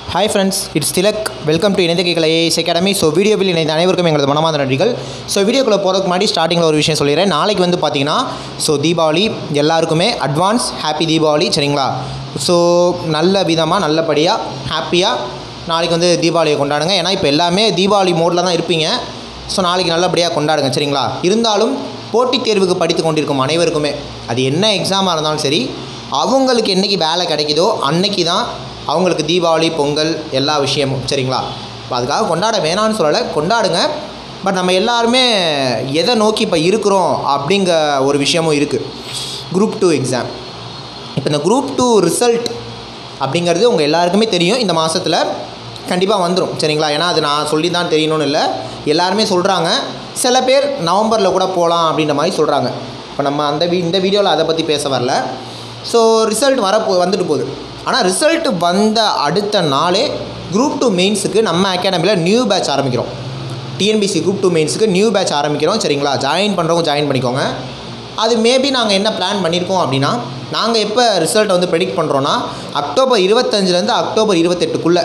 hi friends it's Tilak welcome to இணைந்த கேட்கல as academy so வீடியோவில் இணைந்த அனைவருக்கும் எங்களது மனமார்ந்த நன்றிகள் ஸோ வீடியோக்குள்ளே போகிறதுக்கு முன்னாடி ஸ்டார்டிங்கில் ஒரு விஷயம் சொல்லிடுறேன் நாளைக்கு வந்து பார்த்தீங்கன்னா ஸோ தீபாவளி எல்லாருக்குமே அட்வான்ஸ் ஹாப்பி தீபாவளி சரிங்களா ஸோ நல்ல விதமாக நல்லபடியாக ஹாப்பியாக நாளைக்கு வந்து தீபாவளியை கொண்டாடுங்க ஏன்னா இப்போ எல்லாமே தீபாவளி மோடில் தான் இருப்பீங்க ஸோ நாளைக்கு நல்லபடியாக கொண்டாடுங்க சரிங்களா இருந்தாலும் போட்டித் தேர்வுக்கு படித்து கொண்டிருக்கும் அனைவருக்குமே அது என்ன எக்ஸாமாக இருந்தாலும் சரி அவங்களுக்கு என்றைக்கு வேலை கிடைக்குதோ அன்னைக்கு தான் அவங்களுக்கு தீபாவளி பொங்கல் எல்லா விஷயமும் சரிங்களா இப்போ அதுக்காக கொண்டாட வேணான்னு சொல்லலை கொண்டாடுங்க பட் நம்ம எல்லாருமே எதை நோக்கி இப்போ இருக்கிறோம் அப்படிங்க ஒரு விஷயமும் இருக்குது குரூப் டூ எக்ஸாம் இப்போ இந்த குரூப் டூ ரிசல்ட் அப்படிங்கிறது உங்கள் எல்லாருக்குமே தெரியும் இந்த மாதத்தில் கண்டிப்பாக வந்துடும் சரிங்களா ஏன்னா அது நான் சொல்லி தான் தெரியணும்னு இல்லை எல்லாருமே சொல்கிறாங்க சில பேர் நவம்பரில் கூட போகலாம் அப்படின்ற மாதிரி சொல்கிறாங்க இப்போ நம்ம அந்த வீ இந்த வீடியோவில் அதை பற்றி பேச வரல ஸோ ரிசல்ட் வர போ வந்துட்டு போகுது ஆனால் ரிசல்ட் வந்த அடுத்த நாளே குரூப் டூ மெயின்ஸுக்கு நம்ம அகாடமியில் நியூ பேட்ச் ஆரம்பிக்கிறோம் டிஎன்பிசி குரூப் டூ மெயின்ஸுக்கு நியூ பேட்ச் ஆரம்பிக்கிறோம் சரிங்களா ஜாயின் பண்ணுறவங்க ஜாயின் பண்ணிக்கோங்க அது மேபி நாங்கள் என்ன பிளான் பண்ணியிருக்கோம் அப்படின்னா நாங்கள் எப்போ ரிசல்ட் வந்து ப்ரெடிக்ட் பண்ணுறோன்னா அக்டோபர் இருபத்தஞ்சிலேருந்து அக்டோபர் இருபத்தெட்டுக்குள்ளே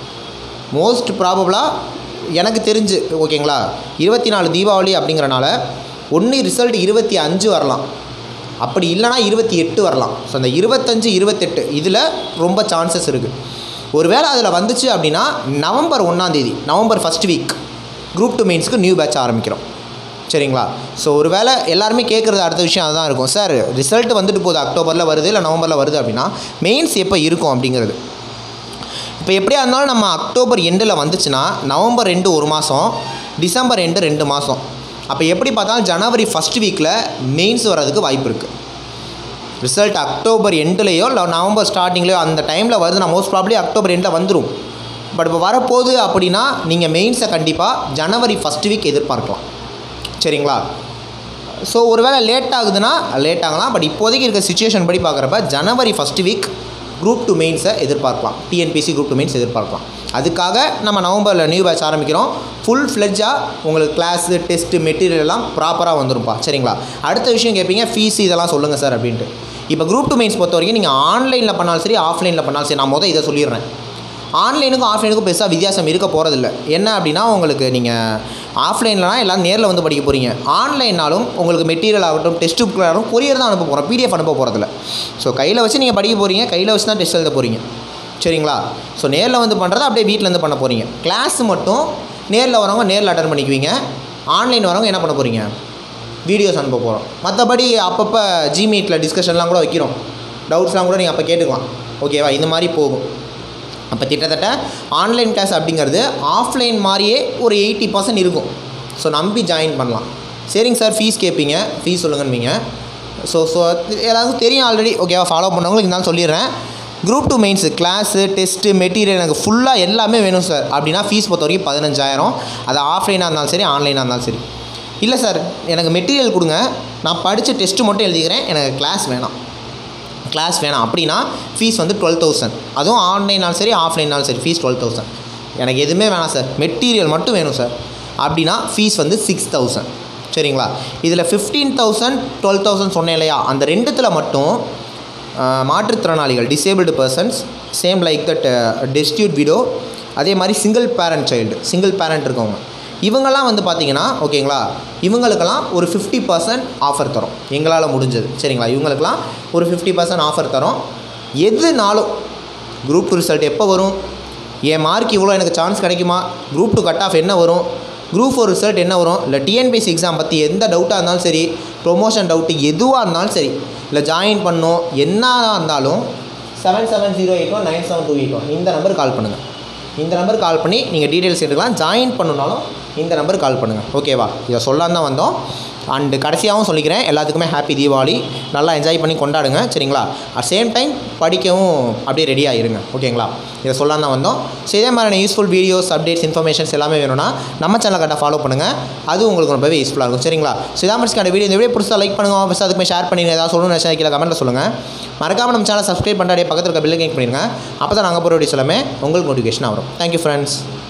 மோஸ்ட் ப்ராபபிளாக எனக்கு தெரிஞ்சு ஓகேங்களா இருபத்தி நாலு தீபாவளி அப்படிங்கிறனால ஒன்று ரிசல்ட் இருபத்தி அஞ்சு வரலாம் அப்படி இல்லைனா இருபத்தி எட்டு வரலாம் ஸோ அந்த இருபத்தஞ்சு இருபத்தெட்டு இதில் ரொம்ப சான்சஸ் இருக்குது ஒருவேளை அதில் வந்துச்சு அப்படின்னா நவம்பர் ஒன்றாந்தேதி November first week group two மெயின்ஸ்க்கு நியூ பேட்ச் ஆரம்பிக்கிறோம் சரிங்களா ஸோ ஒருவேளை எல்லாருமே கேட்குறது அடுத்த விஷயம் அதுதான் இருக்கும் சார் ரிசல்ட் வந்துட்டு போகுது அக்டோபரில் வருது இல்லை நவம்பரில் வருது அப்படின்னா மெயின்ஸ் எப்போ இருக்கும் அப்படிங்கிறது இப்போ எப்படியா இருந்தாலும் நம்ம அக்டோபர் எண்டில் வந்துச்சுன்னா நவம்பர் ரெண்டு ஒரு மாதம் டிசம்பர் ரெண்டு ரெண்டு மாதம் அப்போ எப்படி பார்த்தாலும் ஜனவரி ஃபஸ்ட் வீக்கில் மெயின்ஸ் வர்றதுக்கு வாய்ப்பு இருக்குது ரிசல்ட் அக்டோபர் எண்டுலேயோ இல்லை நவம்பர் ஸ்டார்டிங்லேயோ அந்த டைமில் வருது நான் மோஸ்ட் ப்ராப்ளி அக்டோபர் எண்டில் வந்துடும் பட் இப்போ வரப்போகுது அப்படின்னா நீங்கள் மெயின்ஸை கண்டிப்பாக ஜனவரி ஃபஸ்ட் வீக் எதிர்பார்க்கலாம் சரிங்களா ஸோ ஒருவேளை லேட் ஆகுதுன்னா லேட் ஆகலாம் பட் இப்போதைக்கு இருக்க சுச்சுவேஷன் படி பார்க்குறப்ப ஜனவரி ஃபஸ்ட் வீக் குரூப் டூ மெயின்ஸை எதிர்பார்க்கலாம் டிஎன்பிசி குரூப் டூ மெயின்ஸ் எதிர்பார்க்கலாம் அதுக்காக நம்ம நவம்பரில் நியூ பேட்ச் ஆரம்பிக்கிறோம் ஃபுல் ஃப்ளெட்ஜாக உங்களுக்கு கிளாஸு டெஸ்ட்டு மெட்டீரியல் எல்லாம் ப்ராப்பராக வந்துரும்ப்பா சரிங்களா அடுத்த விஷயம் கேட்பீங்க ஃபீஸ் இதெல்லாம் சொல்லுங்கள் சார் அப்படின்ட்டு இப்போ குரூப் டூ மெயின்ஸ் பொறுத்த வரைக்கும் நீங்கள் ஆன்லைனில் பண்ணாலும் சரி ஆஃப்லைனில் பண்ணாலும் சரி நான் மொதல் இதை சொல்லிடுறேன் ஆன்லைனுக்கும் ஆஃப்லைனுக்கும் பெருசாக வித்தியாசம் இருக்க போகிறதில்ல என்ன அப்படின்னா உங்களுக்கு நீங்கள் ஆஃப்லைன்லனா எல்லாம் நேரில் வந்து படிக்க போகிறீங்க ஆன்லைன்னாலும் உங்களுக்கு மெட்டீரியல் ஆகட்டும் டெஸ்ட் புக் ஆகட்டும் கொரியர் தான் அனுப்ப போகிறோம் பிடிஎஃப் அனுப்ப போகிறதில்ல ஸோ கையில் வச்சு நீங்கள் படிக்க போகிறீங்க கையில் வச்சு தான் டெஸ்ட் எழுத போகிறீங்க சரிங்களா ஸோ நேரில் வந்து பண்ணுறதை அப்படியே வீட்டிலேருந்து பண்ண போகிறீங்க கிளாஸ் மட்டும் நேரில் வரவங்க நேரில் அட்டன் பண்ணிக்குவீங்க ஆன்லைன் வரவங்க என்ன பண்ண போகிறீங்க வீடியோஸ் அனுப்ப போகிறோம் மற்றபடி அப்பப்போ ஜிமீட்டில் டிஸ்கஷன்லாம் கூட வைக்கிறோம் டவுட்ஸ்லாம் கூட நீங்கள் அப்போ கேட்டுக்கலாம் ஓகேவா இந்த மாதிரி போகும் அப்போ கிட்டத்தட்ட ஆன்லைன் கிளாஸ் அப்படிங்கிறது ஆஃப்லைன் மாதிரியே ஒரு எயிட்டி பர்சன்ட் இருக்கும் ஸோ நம்பி ஜாயின் பண்ணலாம் சரிங்க சார் ஃபீஸ் கேட்பீங்க ஃபீஸ் சொல்லுங்கன்னுவீங்க ஸோ ஸோ எல்லாருக்கும் தெரியும் ஆல்ரெடி ஓகேவா ஃபாலோ பண்ணவங்களுக்கு இருந்தாலும் சொல்லிடுறேன் group two mains class test material எனக்கு ஃபுல்லாக எல்லாமே வேணும் சார் அப்படின்னா ஃபீஸ் பொறுத்த வரைக்கும் பதினஞ்சாயிரம் அது ஆஃப்லைனாக இருந்தாலும் சரி ஆன்லைனாக இருந்தாலும் சரி இல்லை சார் எனக்கு மெட்டீரியல் கொடுங்க நான் படித்த டெஸ்ட்டு மட்டும் எழுதிக்கிறேன் எனக்கு கிளாஸ் வேணாம் கிளாஸ் வேணாம் அப்படின்னா ஃபீஸ் வந்து டுவெல் தௌசண்ட் அதுவும் ஆன்லைனாலும் சரி ஆஃப்லைனாலும் சரி ஃபீஸ் டுவெல் தௌசண்ட் எனக்கு எதுவுமே வேணாம் சார் மெட்டீரியல் மட்டும் வேணும் சார் அப்படின்னா ஃபீஸ் வந்து சிக்ஸ் தௌசண்ட் சரிங்களா இதில் ஃபிஃப்டீன் தௌசண்ட் டுவெல் தௌசண்ட் சொன்னேன் இல்லையா அந்த ரெண்டுத்தில் மட்டும் மாற்றுத்திறனாளிகள் disabled persons same like that destitute widow அதே மாதிரி single parent child single parent இருக்கவங்க இவங்கெல்லாம் வந்து பார்த்தீங்கன்னா ஓகேங்களா இவங்களுக்கெல்லாம் ஒரு ஃபிஃப்டி பர்சன்ட் ஆஃபர் தரோம் எங்களால் முடிஞ்சது சரிங்களா இவங்களுக்கெல்லாம் ஒரு ஃபிஃப்டி பர்சன்ட் ஆஃபர் தரோம் எதுனாலும் குரூப் டூ ரிசல்ட் எப்போ வரும் என் மார்க் இவ்வளோ எனக்கு சான்ஸ் கிடைக்குமா குரூப் டூ கட் ஆஃப் என்ன வரும் குரூப் ஃபோர் ரிசல்ட் என்ன வரும் இல்லை டிஎன்பிஎஸ்சி எக்ஸாம் பற்றி எந்த டவுட்டாக இருந்தாலும் சரி ப்ரொமோஷன் டவுட்டு எதுவாக இருந்தாலும் சரி இல்லை ஜாயின் பண்ணணும் என்ன இருந்தாலும் seven seven zero eight one nine seven two eight one இந்த நம்பருக்கு கால் பண்ணுங்கள் இந்த நம்பருக்கு கால் பண்ணி நீங்கள் டீட்டெயில்ஸ் எடுக்கலாம் ஜாயின் பண்ணணுனாலும் இந்த நம்பருக்கு கால் பண்ணுங்கள் ஓகேவா இதை சொல்லான் தான் வந்தோம் அண்டு கடைசியாகவும் சொல்லிக்கிறேன் எல்லாத்துக்குமே ஹாப்பி தீபாவளி நல்லா என்ஜாய் பண்ணி கொண்டாடுங்க சரிங்களா அட் சேம் டைம் படிக்கவும் அப்படியே ரெடியாக இருங்க ஓகேங்களா இதை சொல்லான் தான் வந்தோம் ஸோ இதே மாதிரியான யூஸ்ஃபுல் வீடியோஸ் அப்டேட்ஸ் இன்ஃபர்மேஷன்ஸ் எல்லாமே வேணும்னா நம்ம சேனலை கரெக்டாக ஃபாலோ பண்ணுங்கள் அது உங்களுக்கு ரொம்பவே யூஸ்ஃபுல்லாக இருக்கும் சரிங்களா ஸோ இதான் முடிச்சுக்கான வீடியோ இந்த வீடியோ புதுசாக லைக் பண்ணுங்கள் ஃபஸ்ட் அதுக்குமே ஷேர் பண்ணிங்க ஏதாவது சொல்லணும்னு நினச்சா கீழே கமெண்ட்டில் சொல்லுங்கள் மறக்காமல் நம்ம சேனல் சப்ஸ்கிரைப் பண்ணாடியே பக்கத்தில் இருக்க பில்லை கிளிக் பண்ணிடுங்க அப்போ தான் நாங்கள் போகிற வீடியோஸ் எல்லாமே உங்களுக்கு நோட்டிஃபிகேஷன் வரும் தேங்க்யூ ஃப்ரெண்ட்ஸ்